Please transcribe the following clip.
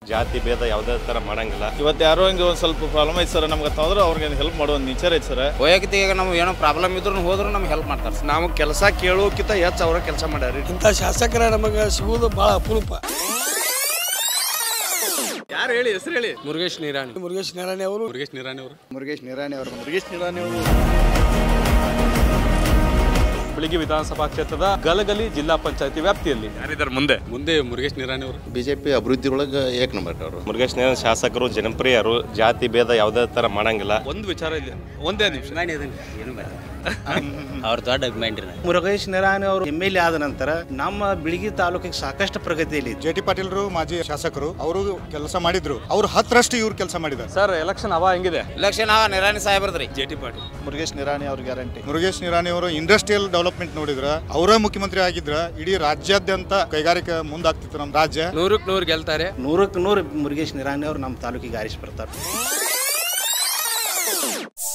ಜಾತಿ ಭೇದ ಯಾವುದೇ ತರ ಮಾಡಂಗಿಲ್ಲ ಇವತ್ತು ಯಾರೋ ಹಿಂಗೆ ಒಂದು ಸ್ವಲ್ಪ ಪ್ರಾಬ್ಲಮ್ ಐತೆ ಸರ್ ನಮ್ಗೆ ತಂದ್ರೆ ಅವ್ರಿಗೆ ಹೆಲ್ಪ್ ಮಾಡೋ ಒಂದು ವಿಚಾರ ಐತೆ ಸರ್ ವೈಯಕ್ತಿಕ ನಮ್ಗೆ ಏನೋ ಪ್ರಾಬ್ಲಮ್ ಇದ್ರು ಹೋದ್ರು ನಮ್ಗೆ ಹೆಲ್ಪ್ ಮಾಡ್ತಾರೆ ನಾವು ಕೆಲಸ ಕೇಳೋಕ್ಕಿಂತ ಹೆಚ್ಚು ಅವರ ಕೆಲಸ ಮಾಡ್ಯಾರಿ ಇಂಥ ಶಾಸಕರ ನಮಗೆ ಸಿಗುವುದು ಭಾಳ ಅಪರೂಪ ಯಾರು ಹೇಳಿ ಹೆಸರು ಹೇಳಿ ಮುರುಗೇಶ್ ನಿರಾಣಿ ಮುರುಗೇಶ್ ನಾರಾಯಣ ಅವರು ಮುರುಗೇಶ್ ನಿರಾಣಿ ಅವರು ಮುರುಗೇಶ್ ನಿರಾಣಿ ಅವರು ಮುರುಗೇಶ್ ನಿರಾಣಿ ಅವರು ಬೆಳಿಗ್ಗೆ ವಿಧಾನಸಭಾ ಕ್ಷೇತ್ರದ ಗಲಗಲಿ ಜಿಲ್ಲಾ ಪಂಚಾಯತಿ ವ್ಯಾಪ್ತಿಯಲ್ಲಿ ಯಾರಿದ್ದಾರೆ ಮುಂದೆ ಮುಂದೆ ಮುರುಗೇಶ್ ನಿರಾಣಿ ಅವರು ಬಿಜೆಪಿ ಅಭಿವೃದ್ಧಿ ಒಳಗೆ ಏಕ್ ನಂಬರ್ ಅವರು ಮುರುಗೇಶ್ ನಿರಾಣಿ ಶಾಸಕರು ಜನಪ್ರಿಯರು ಜಾತಿ ಭೇದ ಯಾವುದೇ ತರ ಮಾಡಂಗಿಲ್ಲ ಒಂದು ವಿಚಾರ ಇದೆ ಒಂದೇ ನಿಮಿಷ ಅವ್ರ ದೊಡ್ಡ ಅಭಿಮಾನಿ ಮುರುಗೇಶ್ ನಿರಾಣಿ ಅವರು ಎಮ್ ಎಲ್ ಎ ಆದ ನಂತರ ನಮ್ಮ ಬಿಳಿಗಿ ತಾಲೂಕಿಗೆ ಸಾಕಷ್ಟು ಪ್ರಗತಿಯಲ್ಲಿ ಜೆ ಟಿ ಪಾಟೀಲ್ರು ಮಾಜಿ ಶಾಸಕರು ಅವರು ಕೆಲಸ ಮಾಡಿದ್ರು ಅವ್ರು ಹತ್ತರಷ್ಟು ಇವ್ರು ಕೆಲಸ ಮಾಡಿದ್ದಾರೆ ಸರ್ ಎಲೆಕ್ಷನ್ ಹವಾ ಹೆಂಗಿದೆ ಇಲೆಕ್ಷನ್ ನಿರಾಣಿ ಸಾಹೇಬ್ರದ್ರಿ ಜೆ ಟಿ ಪಾಟೀಲ್ ಮುರುಗೇಶ್ ನಿರಾಣಿ ಅವ್ರ ಗ್ಯಾರಂಟಿ ಮುರುಗೇಶ್ ನಿರಾಣಿ ಅವರು ಇಂಡಸ್ಟ್ರಿಯಲ್ ಡೆವಲಪ್ಮೆಂಟ್ ನೋಡಿದ್ರ ಅವರ ಮುಖ್ಯಮಂತ್ರಿ ಆಗಿದ್ರ ಇಡೀ ರಾಜ್ಯಾದ್ಯಂತ ಕೈಗಾರಿಕೆ ಮುಂದಾಗ್ತಿತ್ತು ನಮ್ಮ ರಾಜ್ಯ ನೂರಕ್ಕೆ ನೂರು ಗೆಲ್ತಾರೆ ನೂರಕ್ಕೆ ನೂರು ಮುರುಗೇಶ್ ನಿರಾಣಿ ಅವರು ನಮ್ಮ ತಾಲೂಕಿಗೆ ಆರಿಸಿ ಬರ್ತಾರೆ